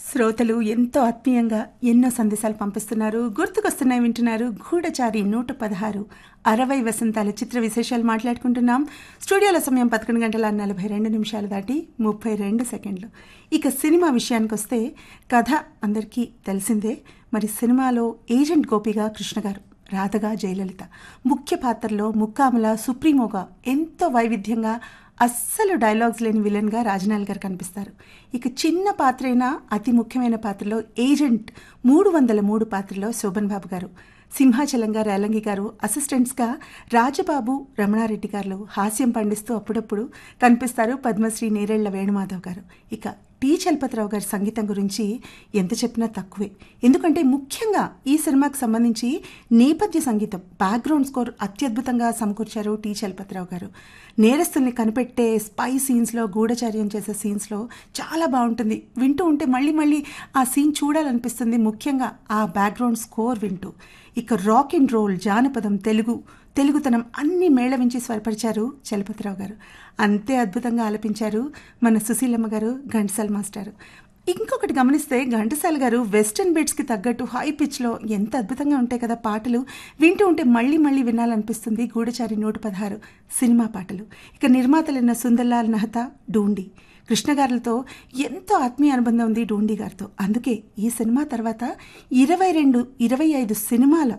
శ్రోతలు ఎంతో ఆత్మీయంగా ఎన్నో సందేశాలు పంపిస్తున్నారు గుర్తుకొస్తున్నాయి వింటున్నారు గూఢచారి నూట పదహారు అరవై వసంతాల చిత్ర విశేషాలు మాట్లాడుకుంటున్నాం స్టూడియోలో సమయం పదకొండు గంటల నలభై రెండు నిమిషాలు దాటి ముప్పై రెండు సెకండ్లు ఇక సినిమా విషయానికి వస్తే కథ అందరికీ తెలిసిందే మరి సినిమాలో ఏజెంట్ గోపిగా కృష్ణ గారు రాధగా జయలలిత ముఖ్య పాత్రలో ముక్కాముల సుప్రీమోగా ఎంతో వైవిధ్యంగా అస్సలు డైలాగ్స్ లేని విలన్గా రాజనాల్ గారు కనిపిస్తారు ఇక చిన్న పాత్రైనా అతి ముఖ్యమైన పాత్రలో ఏజెంట్ మూడు వందల మూడు పాత్రలో శోభన్ బాబు గారు సింహాచలంగా రేలంగి గారు అసిస్టెంట్స్గా రాజబాబు రమణారెడ్డి గారు హాస్యం పండిస్తూ అప్పుడప్పుడు కనిపిస్తారు పద్మశ్రీ నీరెళ్ల వేణుమాధవ్ గారు ఇక టి చలపతిరావు గారి సంగీతం గురించి ఎంత చెప్పినా తక్కువే ఎందుకంటే ముఖ్యంగా ఈ సినిమాకి సంబంధించి నేపథ్య సంగీతం బ్యాక్గ్రౌండ్ స్కోర్ అత్యద్భుతంగా సమకూర్చారు టి చలపతిరావు గారు నేరస్తుల్ని కనిపెట్టే స్పై సీన్స్లో గూఢచర్యం చేసే సీన్స్లో చాలా బాగుంటుంది వింటూ ఉంటే మళ్ళీ మళ్ళీ ఆ సీన్ చూడాలనిపిస్తుంది ముఖ్యంగా ఆ బ్యాక్గ్రౌండ్ స్కోర్ వింటూ ఇక రాక్ అండ్ రోల్ జానపదం తెలుగు తెలుగుతనం అన్ని మేళవించి స్వరపరిచారు చలపతిరావు గారు అంతే అద్భుతంగా ఆలపించారు మన సుశీలమ్మ గారు ఘంటసాల మాస్టర్ ఇంకొకటి గమనిస్తే ఘంటసాల గారు వెస్టర్న్ బీట్స్కి తగ్గట్టు హై పిచ్లో ఎంత అద్భుతంగా ఉంటాయి కదా పాటలు వింటూ ఉంటే మళ్ళీ మళ్ళీ వినాలనిపిస్తుంది గూఢచారి నూట పదహారు సినిమా పాటలు ఇక నిర్మాతలైన సుందర్లాల్ నహతా డూండి కృష్ణ గారులతో ఎంతో ఆత్మీయ అనుబంధం ఉంది డూండి గారితో అందుకే ఈ సినిమా తర్వాత ఇరవై రెండు ఇరవై ఐదు సినిమాల